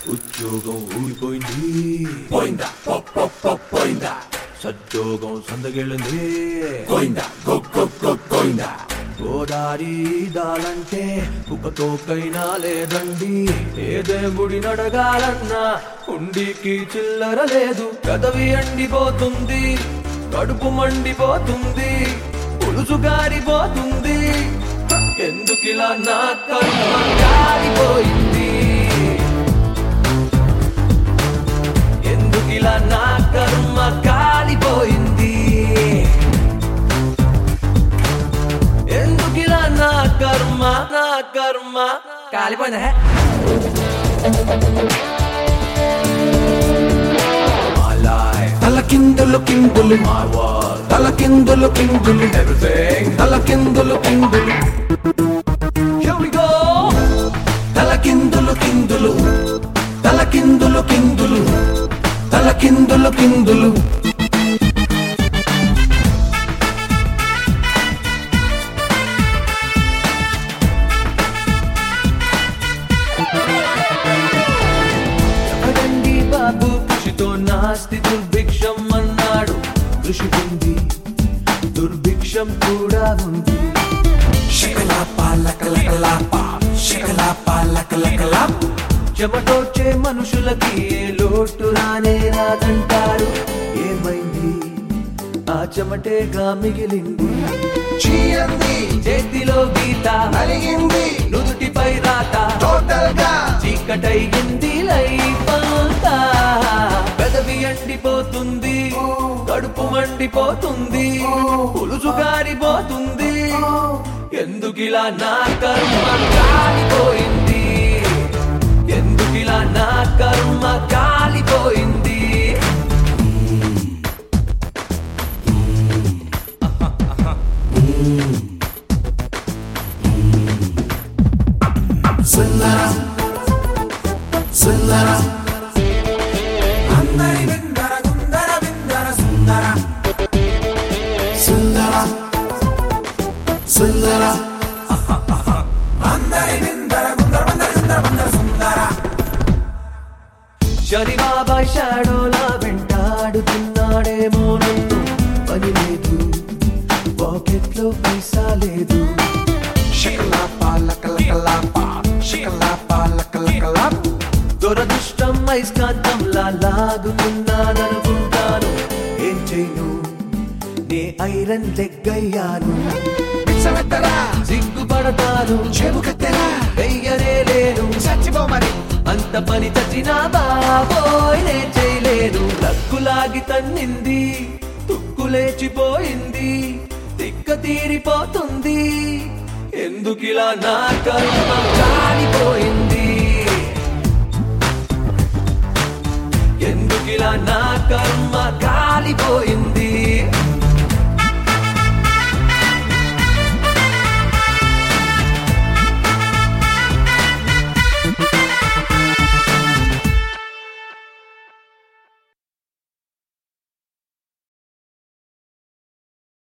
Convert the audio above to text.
ఉద్యోగం ఊడిపోయింది పోయిందా పో పో పో పోయిందా సద్యోగం సందగిళ్ళింది పోయిందా గో గో గో పోయిందా గోదారి దాలంటే కుక్కతోకైనా లేదండి ఏ దేవుడి నడగాలన్నా ఉండికి చిల్లర లేదు కదవి ఎండిపోతుంది కడుపు మండిపోతుంది పులుసు గారిపోతుంది ఎందుకిలా నా కర్మ కాలిపోయింది ఎందుకిలా నా కర్మ కాలిపోయింది ఎందుకిలా నా కర్మ నా కర్మ కాలిపోయిందా My life, తలకిందులు కిందులు my world, తలకిందులు కిందులు everything. తలకిందులు కిందులు Here we go. తలకిందులు కిందులు తలకిందులు కిందులు తలకిందులు కిందులు అడండి బాబు కృషితో నాస్తి దుర్భిక్షం అన్నాడు కృషి ఉంది దుర్భిక్షం కూడా ఉంది శకలాపా లకలకలాపా శకలాపా లకలకలాపా చెమటోచే మనుషులకి ఏ లోటు రానే రాదంటారు ఏమైంది ఆ చెమటేగా మిగిలింది చీయంది చేతిలో గీత నలిగింది నుదుటిపై రాత టోటల్ గా చీకటైంది లైఫ్ అంతా పెదవి ఎండిపోతుంది కడుపు మండిపోతుంది పులుసు గారిపోతుంది ఎందుకిలా నా కర్మ కాలిపోయింది ఎందుకిలా నా కర్మ కాలిపోయింది సుందరం సుందరం అందరి విందర గుందర విందర సుందర సుందరం సుందరం అందరి విందర గుందర వందర సుందర వందర సుందర శనిబాబాయ్ షాడోలా వెంటాడుతున్నాడేమో నన్ను పని లేదు పాకెట్లో పైసా లేదు శకలాపా లకలకలాపా శకలాపా లకలకలాపా దురదృష్టం ఐస్కాంతంలా లాగుతున్నాననుకుంటాను ఏం చేయను నే ఐరన్ లెగ్గయ్యాను పిచ్చమెత్తరా సిగ్గుపడతాను చెబుకత్తెరా వెయ్యనే లేను చచ్చిపో మరి అంత పని చచ్చినా బాబోయ్ నే చేయలేను లక్కులాగి తన్నింది తుక్కు లేచిపోయింది తిక్క తీరిపోతుంది ఎందుకిలా నా కర్మ కాలిపోయింది ఎందుకిలా నా కర్మ కాలిపోయింది